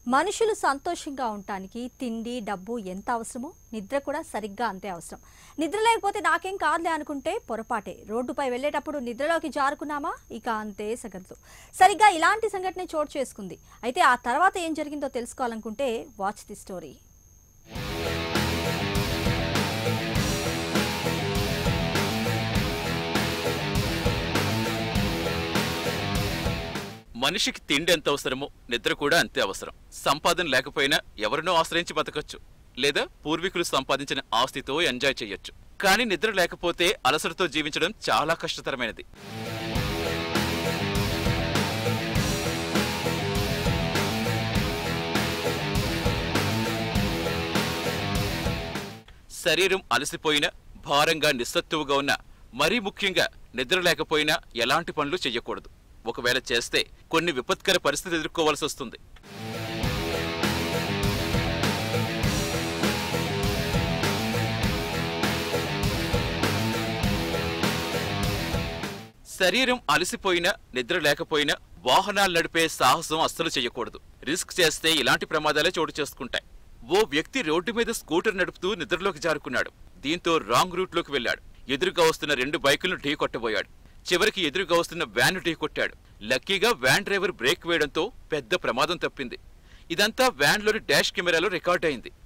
మనుషులు సంతోషంగా ఉండటానికి తిండి డబ్బు ఎంత అవసరమో నిద్ర కూడా సరిగ్గా అంతే అవసరం నిద్ర లేకపోతే నాకేం కాదులే అనుకుంటే పొరపాటే రోడ్డుపై వెళ్ళేటప్పుడు నిద్రలోకి జారుకున్నామా ఇక అంతే సంగతులు సరిగ్గా ఇలాంటి సంఘటన చోటు చేసుకుంది అయితే ఆ తర్వాత ఏం జరిగిందో తెలుసుకోవాలనుకుంటే వాచ్ ది స్టోరీ మనిషికి తిండి ఎంత అవసరమో నిద్ర కూడా అంతే అవసరం సంపాదన లేకపోయినా ఎవరినో ఆశ్రయించి బతకచ్చు లేదా పూర్వీకులు సంపాదించిన ఆస్తితో ఎంజాయ్ చేయొచ్చు కానీ నిద్ర లేకపోతే అలసటతో జీవించడం చాలా కష్టతరమైనది శరీరం అలసిపోయినా భారంగా నిస్సత్తువుగా ఉన్న మరీ ముఖ్యంగా నిద్ర లేకపోయినా ఎలాంటి పనులు చెయ్యకూడదు ఒకవేళ చేస్తే కొన్ని విపత్కర పరిస్థితులు ఎదుర్కోవాల్సి వస్తుంది శరీరం అలసిపోయినా నిద్ర లేకపోయినా వాహనాలు నడిపే సాహసం అస్సలు చేయకూడదు రిస్క్ చేస్తే ఇలాంటి ప్రమాదాలే చోటు చేసుకుంటాయి ఓ వ్యక్తి రోడ్డు మీద స్కూటర్ నడుపుతూ నిద్రలోకి జారుకున్నాడు దీంతో రాంగ్ రూట్ లోకి వెళ్ళాడు ఎదురుగా వస్తున్న రెండు బైకులను ఢీ కొట్టబోయాడు చివరికి ఎదురుగా వస్తున్న వ్యాన్ ఢీ కొట్టాడు లక్కీగా వ్యాన్ డ్రైవర్ బ్రేక్ వేయడంతో పెద్ద ప్రమాదం తప్పింది ఇదంతా వ్యాన్లోని డాష్ కెమెరాలో రికార్డ్ అయింది